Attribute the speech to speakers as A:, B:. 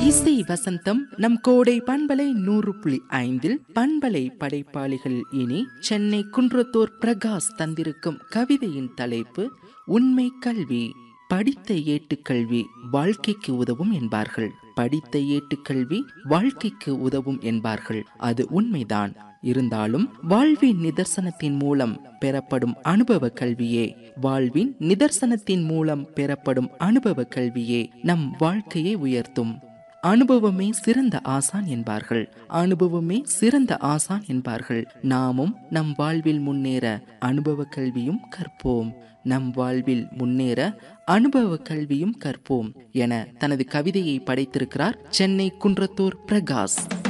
A: இசை வசந்தம் நம் கோடை பண்பலை நூறு புள்ளி ஐந்தில் பண்பலை படைப்பாளிகள் இனி சென்னை குன்றத்தூர் பிரகாஷ் தந்திருக்கும் கவிதையின் தலைப்பு உண்மை கல்வி படித்த ஏட்டுக்கல்வி வாழ்க்கைக்கு உதவும் என்பார்கள் படித்த ஏட்டுக்கல்வி வாழ்க்கைக்கு உதவும் என்பார்கள் அது உண்மைதான் இருந்தாலும் வாழ்வின் நிதர்சனத்தின் மூலம் பெறப்படும் அனுபவ கல்வியே வாழ்வின் நிதர்சனத்தின் மூலம் பெறப்படும் அனுபவ கல்வியே நம் வாழ்க்கையை உயர்த்தும் அனுபவமே சிறந்த ஆசான் என்பார்கள் அனுபவமே சிறந்த ஆசான் என்பார்கள் நாமும் நம் வாழ்வில் முன்னேற அனுபவ கல்வியும் கற்போம் நம் வாழ்வில் முன்னேற அனுபவ கல்வியும் கற்போம் என தனது கவிதையை படைத்திருக்கிறார் சென்னை குன்றத்தூர் பிரகாஷ்